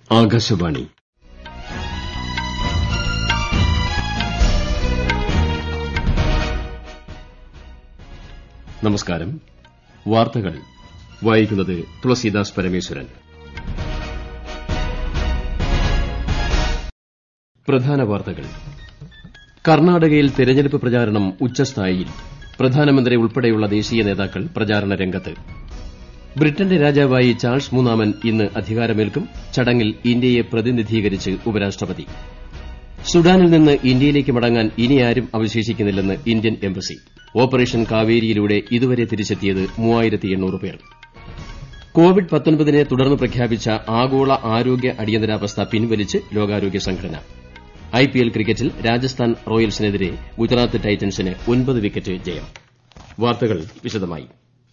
ആകാശവാണി നമസ്കാരം വാർത്തകൾ വായിക്കുന്നത് തുളസീദാസ് പരമേശ്വരൻ പ്രധാന വാർത്തകൾ കർണാടകയിൽ തെരഞ്ഞെടുപ്പ് പ്രചാരണം ഉച്ചസ്ഥായിയിൽ പ്രധാനമന്ത്രി ഉൾപ്പെടെയുള്ള ദേശീയ നേതാക്കൾ പ്രചാരണ രംഗത്ത് ബ്രിട്ടന്റെ രാജാവായി ചാൾസ് മൂന്നാമൻ ഇന്ന് അധികാരമേൽക്കും ചടങ്ങിൽ ഇന്ത്യയെ പ്രതിനിധീകരിച്ച് ഉപരാഷ്ട്രപതി സുഡാനിൽ നിന്ന് ഇന്ത്യയിലേക്ക് മടങ്ങാൻ ഇനിയാരും അവശേഷിക്കുന്നില്ലെന്ന് ഇന്ത്യൻ എംബസി ഓപ്പറേഷൻ കാവേരിയിലൂടെ ഇതുവരെ തിരിച്ചെത്തിയത് പേർ കോവിഡ് നെ തുടർന്ന് പ്രഖ്യാപിച്ച ആഗോള ആരോഗ്യ അടിയന്തരാവസ്ഥ പിൻവലിച്ച് ലോകാരോഗ്യ സംഘടന ഐപിഎൽ ക്രിക്കറ്റിൽ രാജസ്ഥാൻ റോയൽസിനെതിരെ ഗുജറാത്ത് ടൈറ്റൻസിന് ഒൻപത് വിക്കറ്റ് ജയം വാർത്തകൾ വിശദമായി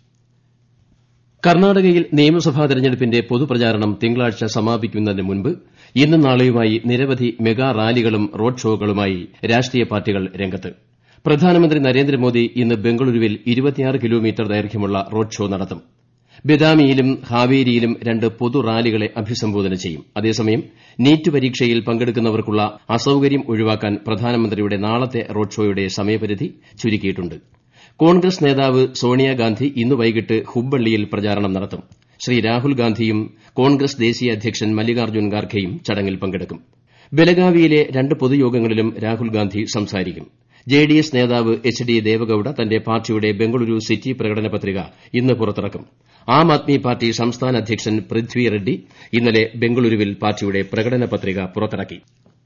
കർണാടകയിൽ നിയമസഭാ തെരഞ്ഞെടുപ്പിന്റെ പൊതുപ്രചാരണം തിങ്കളാഴ്ച സമാപിക്കുന്നതിന് മുൻപ് ഇന്നും നാളെയുമായി നിരവധി മെഗാ റാലികളും റോഡ് ഷോകളുമായി രാഷ്ട്രീയ പാർട്ടികൾ രംഗത്ത് പ്രധാനമന്ത്രി നരേന്ദ്രമോദി ഇന്ന് ബംഗളൂരുവിൽ കിലോമീറ്റർ ദൈർഘ്യമുള്ള റോഡ് ഷോ നടത്തും ബദാമിയിലും ഹാവേരിയിലും രണ്ട് പൊതു റാലികളെ അഭിസംബോധന ചെയ്യും അതേസമയം നീറ്റ് പരീക്ഷയിൽ പങ്കെടുക്കുന്നവർക്കുള്ള അസൌകര്യം ഒഴിവാക്കാൻ പ്രധാനമന്ത്രിയുടെ നാളത്തെ റോഡ് ഷോയുടെ സമയപരിധി ചുരുക്കിയിട്ടുണ്ട് കോൺഗ്രസ് നേതാവ് സോണിയാഗാന്ധി ഇന്ന് വൈകിട്ട് ഹുബ്ബള്ളിയിൽ പ്രചാരണം നടത്തും ശ്രീ രാഹുൽ ഗാന്ധിയും കോൺഗ്രസ് ദേശീയ അധ്യക്ഷൻ മല്ലികാർജ്ജുൻ ഖാർഗെയും ചടങ്ങിൽ പങ്കെടുക്കും ബലഗാവിയിലെ രണ്ട് പൊതുയോഗങ്ങളിലും രാഹുൽ ഗാന്ധി സംസാരിക്കും ജെഡിഎസ് നേതാവ് എച്ച് ഡി ദേവഗൌഡ തന്റെ പാർട്ടിയുടെ ബംഗളൂരു സിറ്റി പ്രകടന പത്രിക ഇന്ന് പുറത്തിറക്കും ആം ആദ്മി പാർട്ടി സംസ്ഥാന അധ്യക്ഷൻ പൃഥ്വി റെഡ്ഡി ഇന്നലെ ബംഗളൂരുവിൽ പാർട്ടിയുടെ പ്രകടന പത്രിക പുറത്തിറക്കി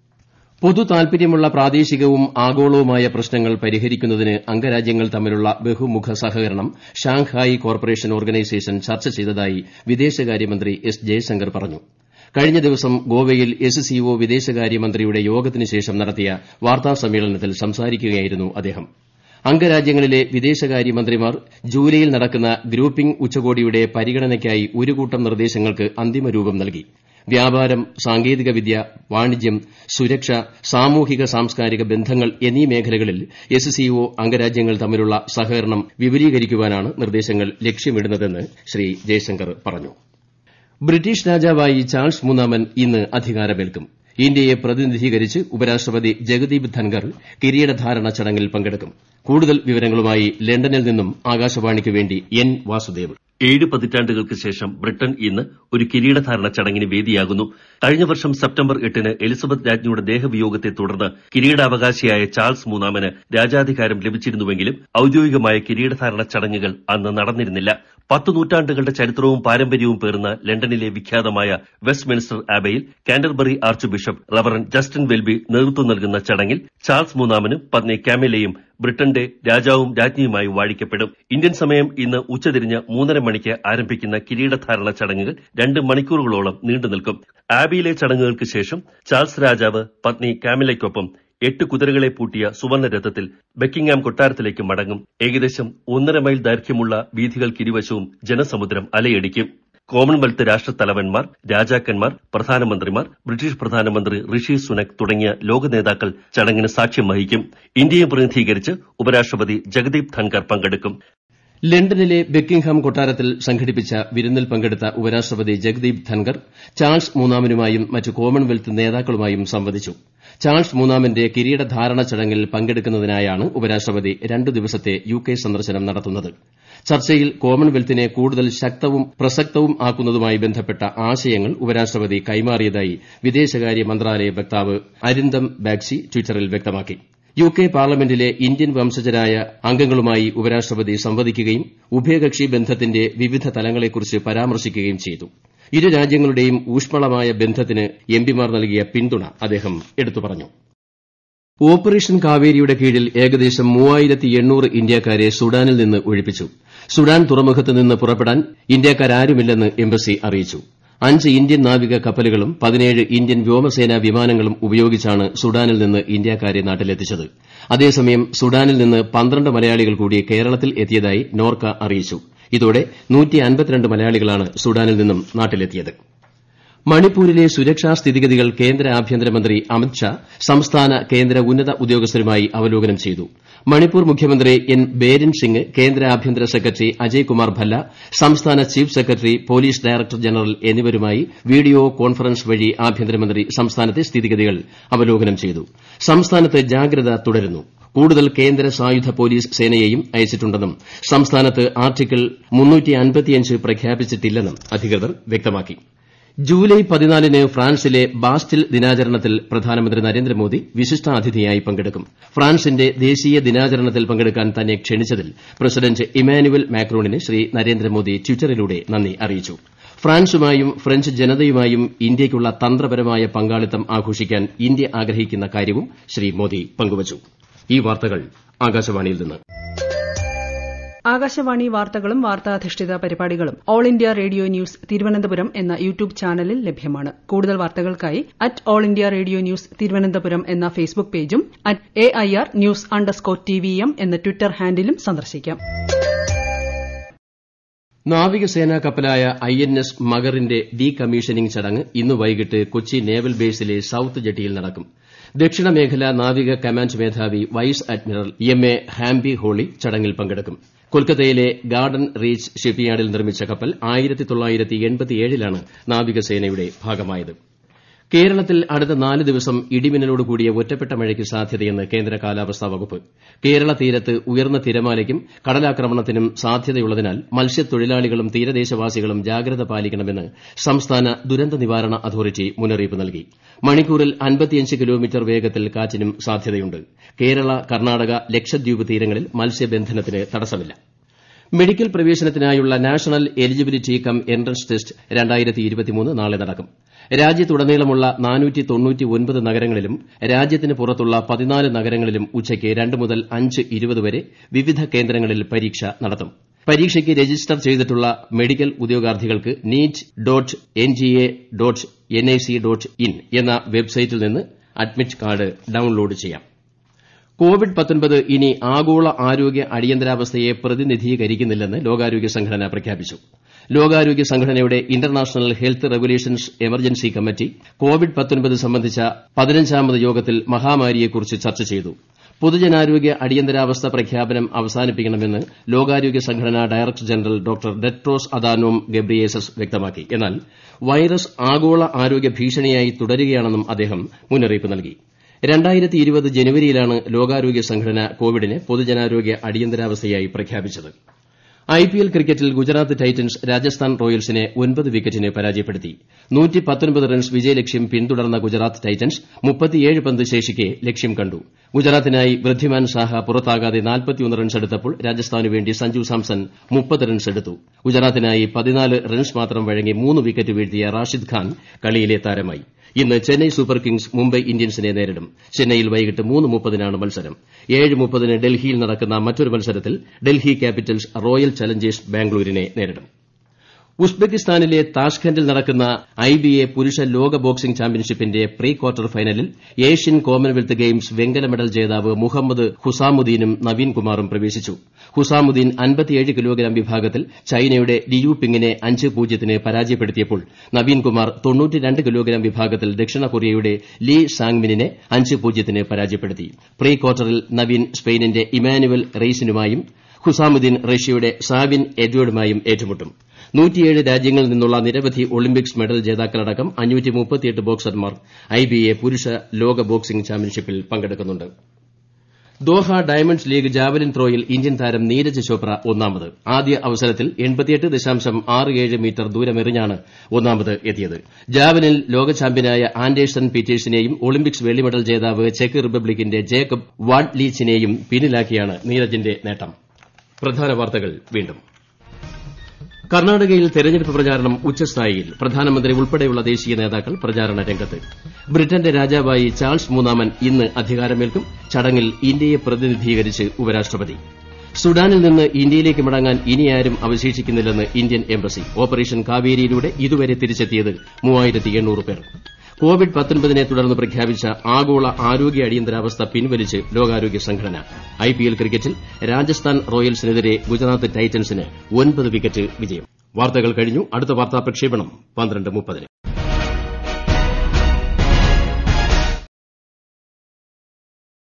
പൊതു താൽപര്യമുള്ള പ്രാദേശികവും ആഗോളവുമായ പ്രശ്നങ്ങൾ പരിഹരിക്കുന്നതിന് അംഗരാജ്യങ്ങൾ തമ്മിലുള്ള ബഹുമുഖ സഹകരണം ഷാങ്ഹായ് കോർപ്പറേഷൻ ഓർഗനൈസേഷൻ ചർച്ച ചെയ്തതായി വിദേശകാര്യമന്ത്രി എസ് ജയശങ്കർ പറഞ്ഞു കഴിഞ്ഞ ദിവസം ഗോവയിൽ എസ് സിഒ വിദേശകാര്യമന്ത്രിയുടെ യോഗത്തിന് ശേഷം നടത്തിയ വാർത്താസമ്മേളനത്തിൽ സംസാരിക്കുകയായിരുന്നു അദ്ദേഹം അംഗരാജ്യങ്ങളിലെ വിദേശകാര്യമന്ത്രിമാർ ജൂലൈയിൽ നടക്കുന്ന ഗ്രൂപ്പിംഗ് ഉച്ചകോടിയുടെ പരിഗണനയ്ക്കായി ഒരു കൂട്ടം നിർദ്ദേശങ്ങൾക്ക് അന്തിമരൂപം നൽകി വ്യാപാരം സാങ്കേതികവിദ്യ വാണിജ്യം സുരക്ഷ സാമൂഹിക സാംസ്കാരിക ബന്ധങ്ങൾ എന്നീ മേഖലകളിൽ എസ് സിഒ അംഗരാജ്യങ്ങൾ തമ്മിലുള്ള സഹകരണം വിപുലീകരിക്കാനാണ് നിർദ്ദേശങ്ങൾ ലക്ഷ്യമിടുന്നതെന്ന് ശ്രീ ജയശങ്കർ പറഞ്ഞു ബ്രിട്ടീഷ് രാജാവായി ചാൾസ് മൂന്നാമൻ ഇന്ന് അധികാരമേൽക്കും ഇന്ത്യയെ പ്രതിനിധീകരിച്ച് ഉപരാഷ്ട്രപതി ജഗദീപ് ധൻകർ കിരീടധാരണ ചടങ്ങിൽ പങ്കെടുക്കും കൂടുതൽ വിവരങ്ങളുമായി ലണ്ടനിൽ നിന്നും ആകാശവാണിക്ക് വേണ്ടി എൻ വാസുദേവ് ഏഴ് പതിറ്റാണ്ടുകൾക്ക് ശേഷം ബ്രിട്ടൻ ഇന്ന് ഒരു കിരീടധാരണ ചടങ്ങിന് വേദിയാകുന്നു കഴിഞ്ഞ വർഷം സെപ്റ്റംബർ എട്ടിന് എലിസബത്ത് രാജ്ഞിയുടെ ദേഹവിയോഗത്തെ തുടർന്ന് കിരീടാവകാശിയായ ചാൾസ് മൂന്നാമന് രാജാധികാരം ലഭിച്ചിരുന്നുവെങ്കിലും ഔദ്യോഗികമായ കിരീടധാരണ ചടങ്ങുകൾ അന്ന് നടന്നിരുന്നില്ല പത്തു നൂറ്റാണ്ടുകളുടെ ചരിത്രവും പാരമ്പര്യവും പേർന്ന ലണ്ടനിലെ വിഖ്യാതമായ വെസ്റ്റ് മിനിസ്റ്റർ ആബയിൽ Canterbury archbishop reverend Justin Welby നേതൃത്വം നൽകുന്ന ചടങ്ങിൽ ചാൾസ് മൂന്നാമനും പത്നി കാമിലയും ബ്രിട്ടന്റെ രാജാവും രാജ്ഞിയുമായി വാഴിക്കപ്പെടും ഇന്ത്യൻ സമയം ഇന്ന് ഉച്ചതിരിഞ്ഞ് മൂന്നര മണിക്ക് ആരംഭിക്കുന്ന കിരീടധാരണ ചടങ്ങുകൾ രണ്ട് മണിക്കൂറുകളോളം നീണ്ടുനിൽക്കും ആബിയിലെ ചടങ്ങുകൾക്ക് ശേഷം ചാൾസ് രാജാവ് പത്നി കാമിലയ്ക്കൊപ്പം എട്ട് കുതിരകളെ പൂട്ടിയ സുവർണ്ണ രഥത്തിൽ ബക്കിംഗ്ഹാം കൊട്ടാരത്തിലേക്ക് മടങ്ങും ഏകദേശം ഒന്നര മൈൽ ദൈർഘ്യമുള്ള വീഥികൾക്കിരുവശവും ജനസമുദ്രം അലയടിക്കും കോമൺവെൽത്ത് രാഷ്ട്രത്തലവന്മാർ രാജാക്കന്മാർ പ്രധാനമന്ത്രിമാർ ബ്രിട്ടീഷ് പ്രധാനമന്ത്രി ഋഷി സുനക് തുടങ്ങിയ ലോക നേതാക്കൾ ചടങ്ങിന് സാക്ഷ്യം വഹിക്കും ഇന്ത്യയെ പ്രതിനിധീകരിച്ച് ഉപരാഷ്ട്രപതി ജഗദീപ് ധൻകർ പങ്കെടുക്കും ലണ്ടനിലെ ബക്കിംഗ്ഹാം കൊട്ടാരത്തിൽ സംഘടിപ്പിച്ച വിരുന്നിൽ പങ്കെടുത്ത ഉപരാഷ്ട്രപതി ജഗദീപ് ധൻകർ ചാൾസ് മൂന്നാമനുമായും മറ്റ് കോമൺവെൽത്ത് നേതാക്കളുമായും സംവദിച്ചു ചാൾസ് മൂന്നാമന്റെ കിരീടധാരണ ചടങ്ങിൽ പങ്കെടുക്കുന്നതിനായാണ് ഉപരാഷ്ട്രപതി രണ്ടു ദിവസത്തെ യു കെ സന്ദർശനം നടത്തുന്നത് ചർച്ചയിൽ കോമൺവെൽത്തിനെ കൂടുതൽ ശക്തവും പ്രസക്തവും ആക്കുന്നതുമായി ബന്ധപ്പെട്ട ആശയങ്ങൾ ഉപരാഷ്ട്രപതി കൈമാറിയതായി വിദേശകാര്യ മന്ത്രാലയ വക്താവ് അരിന്ദം ബാഗ്ചി ട്വിറ്ററിൽ വ്യക്തമാക്കി യു കെ പാർലമെന്റിലെ ഇന്ത്യൻ വംശജരായ അംഗങ്ങളുമായി ഉപരാഷ്ട്രപതി സംവദിക്കുകയും ഉഭയകക്ഷി ബന്ധത്തിന്റെ വിവിധ തലങ്ങളെക്കുറിച്ച് പരാമർശിക്കുകയും ചെയ്തു ഇരു രാജ്യങ്ങളുടെയും ഊഷ്മളമായ ബന്ധത്തിന് എംപിമാർ നൽകിയ പിന്തുണ അദ്ദേഹം എടുത്തു പറഞ്ഞു ഓപ്പറേഷൻ കാവേരിയുടെ കീഴിൽ ഏകദേശം മൂവായിരത്തി എണ്ണൂറ് ഇന്ത്യക്കാരെ സുഡാനിൽ നിന്ന് ഒഴിപ്പിച്ചു സുഡാൻ തുറമുഖത്ത് നിന്ന് പുറപ്പെടാൻ ഇന്ത്യക്കാരാരുമില്ലെന്ന് എംബസി അറിയിച്ചു അഞ്ച് ഇന്ത്യൻ നാവിക കപ്പലുകളും പതിനേഴ് ഇന്ത്യൻ വ്യോമസേനാ വിമാനങ്ങളും ഉപയോഗിച്ചാണ് സുഡാനിൽ നിന്ന് ഇന്ത്യക്കാരെ നാട്ടിലെത്തിച്ചത് അതേസമയം സുഡാനിൽ നിന്ന് പന്ത്രണ്ട് മലയാളികൾ കൂടി കേരളത്തിൽ എത്തിയതായി നോർക്ക അറിയിച്ചു ഇതോടെ മലയാളികളാണ് സുഡാനിൽ നിന്നും നാട്ടിലെത്തിയത് മണിപ്പൂരിലെ സുരക്ഷാ സ്ഥിതിഗതികൾ കേന്ദ്ര ആഭ്യന്തരമന്ത്രി അമിത്ഷാ സംസ്ഥാന കേന്ദ്ര ഉന്നത ഉദ്യോഗസ്ഥരുമായി അവലോകനം ചെയ്തു മണിപ്പൂർ മുഖ്യമന്ത്രി എൻ ബേരിൻ സിംഗ് കേന്ദ്ര ആഭ്യന്തര സെക്രട്ടറി അജയ് കുമാർ ഭല്ല സംസ്ഥാന chief secretary police director general എന്നിവരുമായി വീഡിയോ കോൺഫറൻസ് വഴി ആഭ്യന്തരമന്ത്രി സംസ്ഥാനത്തെ സ്ഥിതിഗതികൾ അവലോകനം ചെയ്തു സംസ്ഥാനത്ത് ജാഗ്രത തുടരുന്നു കൂടുതൽ കേന്ദ്ര സായുധ പോലീസ് സേനയെയും അയച്ചിട്ടുണ്ടെന്നും സംസ്ഥാനത്ത് ആർട്ടിക്കിൾ പ്രഖ്യാപിച്ചിട്ടില്ലെന്നും അധികൃതർ വ്യക്തമാക്കി ജൂലൈ പതിനാലിന് ഫ്രാൻസിലെ ബാസ്റ്റിൽ ദിനാചരണത്തിൽ പ്രധാനമന്ത്രി നരേന്ദ്രമോദി വിശിഷ്ടാതിഥിയായി പങ്കെടുക്കും ഫ്രാൻസിന്റെ ദേശീയ ദിനാചരണത്തിൽ പങ്കെടുക്കാൻ തന്നെ ക്ഷണിച്ചതിൽ പ്രസിഡന്റ് ഇമാനുവൽ മാക്രോണിന് ശ്രീ നരേന്ദ്രമോദി ട്വിറ്ററിലൂടെ നന്ദി അറിയിച്ചു ഫ്രാൻസുമായും ഫ്രഞ്ച് ജനതയുമായും ഇന്ത്യയ്ക്കുള്ള തന്ത്രപരമായ പങ്കാളിത്തം ആഘോഷിക്കാൻ ഇന്ത്യ ആഗ്രഹിക്കുന്ന കാര്യവും ശ്രീ മോദി പങ്കുവച്ചു ഈ വാർത്തകൾ ആകാശവാണിയിൽ നിന്ന് ആകാശവാണി വാർത്തകളും വാർത്താധിഷ്ഠിത പരിപാടികളും All India Radio news Thiruvananthapuram എന്ന യൂട്യൂബ് ചാനലിൽ ലഭ്യമാണ് കൂടുതൽ വാർത്തകൾക്കായി at All India Radio news Thiruvananthapuram എന്ന ഫേസ്ബുക്ക് പേജും at A I R news underscore T V M എന്ന ട്വിറ്റർ ഹാൻഡിലും സന്ദർശിക്കാം നാവികസേനാ കപ്പലായ ഐ എൻ എസ് മഗറിന്റെ ഡീ കമ്മീഷനിംഗ് ചടങ്ങ് ഇന്ന് വൈകിട്ട് കൊച്ചി നേവൽ ബേസിലെ സൌത്ത് ജെട്ടിയിൽ നടക്കും ദക്ഷിണ മേഖല നാവിക കമാൻഡ് മേധാവി vice admiral M A Hampiholi ചടങ്ങിൽ പങ്കെടുക്കും കൊൽക്കത്തയിലെ ഗാർഡൻ റീച്ച് ഷിപ്പ്യാർഡിൽ നിർമ്മിച്ച കപ്പൽ ലാണ് നാവികസേനയുടെ ഭാഗമായത് കേരളത്തിൽ അടുത്ത നാല് ദിവസം ഇടിമിന്നലോട് കൂടിയ ഒറ്റപ്പെട്ട മഴയ്ക്ക് സാധ്യതയെന്ന് കേന്ദ്ര കാലാവസ്ഥാ വകുപ്പ് കേരള തീരത്ത് ഉയർന്ന തിരമാലയ്ക്കും കടലാക്രമണത്തിനും സാധ്യതയുള്ളതിനാൽ മത്സ്യത്തൊഴിലാളികളും തീരദേശവാസികളും ജാഗ്രത പാലിക്കണമെന്ന് സംസ്ഥാന ദുരന്ത നിവാരണ അതോറിറ്റി മുന്നറിയിപ്പ് നൽകി മണിക്കൂറിൽ കിലോമീറ്റർ വേഗത്തിൽ കാറ്റിനും സാധ്യതയുണ്ട് കേരള കർണാടക ലക്ഷദ്വീപ് തീരങ്ങളിൽ മത്സ്യബന്ധനത്തിന് തടസ്സമില്ല മെഡിക്കൽ പ്രവേശനത്തിനായുള്ള national eligibility cum entrance test നാളെ നടക്കും രാജ്യത്തുടനീളമുള്ള നഗരങ്ങളിലും രാജ്യത്തിന് പുറത്തുള്ള പതിനാല് നഗരങ്ങളിലും ഉച്ചയ്ക്ക് രണ്ട് മുതൽ അഞ്ച് ഇരുപത് വരെ വിവിധ കേന്ദ്രങ്ങളിൽ പരീക്ഷ നടത്തും പരീക്ഷയ്ക്ക് രജിസ്റ്റർ ചെയ്തിട്ടുള്ള മെഡിക്കൽ ഉദ്യോഗാർത്ഥികൾക്ക് NEET dot N G A dot N I C dot in എന്ന വെബ്സൈറ്റിൽ നിന്ന് അഡ്മിറ്റ് കാർഡ് ഡൌൺലോഡ് ചെയ്യാം കോവിഡ് ഇനി ആഗോള ആരോഗ്യ അടിയന്തരാവസ്ഥയെ പ്രതിനിധീകരിക്കുന്നില്ലെന്ന് ലോകാരോഗ്യ സംഘടന പ്രഖ്യാപിച്ചു ലോകാരോഗ്യ സംഘടനയുടെ international health regulations emergency committee covid സംബന്ധിച്ച പതിനഞ്ചാമത് യോഗത്തിൽ മഹാമാരിയെക്കുറിച്ച് ചർച്ച ചെയ്തു പൊതുജനാരോഗ്യ അടിയന്തരാവസ്ഥ പ്രഖ്യാപനം അവസാനിപ്പിക്കണമെന്ന് ലോകാരോഗ്യ സംഘടന director general doctor Tedros Adhanom Ghebreyesus വ്യക്തമാക്കി എന്നാൽ വൈറസ് ആഗോള ആരോഗ്യ ഭീഷണിയായി തുടരുകയാണെന്നും അദ്ദേഹം മുന്നറിയിപ്പ് നൽകി ജനുവരിയിലാണ് ലോകാരോഗ്യ സംഘടന കോവിഡിനെ പൊതുജനാരോഗ്യ അടിയന്തരാവസ്ഥയായി പ്രഖ്യാപിച്ചത് ഐപിഎൽ ക്രിക്കറ്റിൽ ഗുജറാത്ത് ടൈറ്റൻസ് രാജസ്ഥാൻ റോയൽസിനെ ഒൻപത് വിക്കറ്റിന് പരാജയപ്പെടുത്തി റൺസ് വിജയലക്ഷ്യം പിന്തുടർന്ന ഗുജറാത്ത് ടൈറ്റൻസ് പന്ത് ശേഷിക്കെ ലക്ഷ്യം കണ്ടു ഗുജറാത്തിനായി വൃദ്ധിമാൻ സാഹ പുറത്താകാതെ റൺസെടുത്തപ്പോൾ രാജസ്ഥാനുവേണ്ടി സഞ്ജു സാംസൺ റൺസ് എടുത്തു ഗുജറാത്തിനായി റൺസ് മാത്രം വഴങ്ങി മൂന്ന് വിക്കറ്റ് വീഴ്ത്തിയ റാഷിദ് ഖാൻ കളിയിലെ താരമായി ഇന്ന് ചെന്നൈ സൂപ്പർ കിങ്സ് മുംബൈ ഇന്ത്യൻസിനെ നേരിടും ചെന്നൈയിൽ വൈകിട്ട് മൂന്ന് മുപ്പതിനാണ് മത്സരം ഏഴ് മുപ്പതിന് ഡൽഹിയിൽ നടക്കുന്ന മറ്റൊരു മത്സരത്തിൽ ഡൽഹി ക്യാപിറ്റൽസ് റോയൽ ചലഞ്ചേഴ്സ് ബാംഗ്ലൂരിനെ നേരിടും ഉസ്ബെക്കിസ്ഥാനിലെ താഷ്ഖൻഡിൽ നടക്കുന്ന ഐബിഎ പുരുഷ ലോക ബോക്സിംഗ് ചാമ്പ്യൻഷിപ്പിന്റെ പ്രീ ക്വാർട്ടർ ഫൈനലിൽ ഏഷ്യൻ കോമൺവെൽത്ത് ഗെയിംസ് വെങ്കല മെഡൽ ജേതാവ് മുഹമ്മദ് ഹുസാമുദ്ദീനും നവീൻ കുമാറും പ്രവേശിച്ചു ഹുസാമുദ്ദീൻ കിലോഗ്രാം വിഭാഗത്തിൽ ചൈനയുടെ ലിയു പിങ്ങിനെ അഞ്ച് പൂജ്യത്തിന് പരാജയപ്പെടുത്തിയപ്പോൾ നവീൻ കുമാർ കിലോഗ്രാം വിഭാഗത്തിൽ ദക്ഷിണ കൊറിയയുടെ ലീ സാങ്മിനിനെ അഞ്ച് പൂജ്യത്തിന് പരാജയപ്പെടുത്തി പ്രീ ക്വാർട്ടറിൽ നവീൻ സ്പെയിനിന്റെ ഇമാനുവൽ റെയ്സിനുമായും ഹുസാമുദ്ദീൻ റഷ്യയുടെ സാവിൻ എഡ്വേർഡുമായും ഏറ്റുമുട്ടും രാജ്യങ്ങളിൽ നിന്നുള്ള നിരവധി ഒളിമ്പിക്സ് മെഡൽ ജേതാക്കളടക്കം ബോക്സർമാർ ഐബിഎ പുരുഷ ലോക ബോക്സിംഗ് ചാമ്പ്യൻഷിപ്പിൽ പങ്കെടുക്കുന്നുണ്ട് ദോഹ ഡയമണ്ട്സ് ലീഗ് ജാവലിൻ ത്രോയിൽ ഇന്ത്യൻ താരം നീരജ് ചോപ്ര ഒന്നാമത് ആദ്യ അവസരത്തിൽ മീറ്റർ ദൂരമെറിഞ്ഞാണ് ഒന്നാമത് എത്തിയത് ജാവലിനിൽ ലോക ചാമ്പ്യനായ ആൻഡേഴ്സൺ പീറ്റേഴ്സിനെയും ഒളിമ്പിക്സ് വെള്ളി മെഡൽ ജേതാവ് ചെക്ക് റിപ്പബ്ലിക്കിന്റെ ജേക്കബ് വാഡ്ലീച്ചിനെയും പിന്നിലാക്കിയാണ് നീരജിന്റെ നേട്ടം പ്രധാന വാർത്തകൾ വീണ്ടും കർണാടകയിൽ തെരഞ്ഞെടുപ്പ് പ്രചാരണം ഉച്ചസ്ഥായിയിൽ പ്രധാനമന്ത്രി ഉൾപ്പെടെയുള്ള ദേശീയ നേതാക്കൾ പ്രചാരണ രംഗത്ത് ബ്രിട്ടന്റെ രാജാവായി ചാൾസ് മൂന്നാമൻ ഇന്ന് അധികാരമേൽക്കും ചടങ്ങിൽ ഇന്ത്യയെ പ്രതിനിധീകരിച്ച് ഉപരാഷ്ട്രപതി സുഡാനിൽ നിന്ന് ഇന്ത്യയിലേക്ക് മടങ്ങാൻ ഇനിയാരും അവശേഷിക്കുന്നില്ലെന്ന് ഇന്ത്യൻ എംബസി ഓപ്പറേഷൻ കാവേരിയിലൂടെ ഇതുവരെ തിരിച്ചെത്തിയത് പേർ കോവിഡ് നെ തുടർന്ന് പ്രഖ്യാപിച്ച ആഗോള ആരോഗ്യ അടിയന്തരാവസ്ഥ പിൻവലിച്ച് ലോകാരോഗ്യ സംഘടന ഐപിഎൽ ക്രിക്കറ്റിൽ രാജസ്ഥാൻ റോയൽസിനെതിരെ ഗുജറാത്ത് ടൈറ്റൻസിന് ഒൻപത് വിക്കറ്റ് വിജയം വാർത്തകൾ കഴിഞ്ഞു അടുത്ത വാർത്താ പ്രക്ഷേപണം പന്ത്രണ്ട് മുപ്പതിന്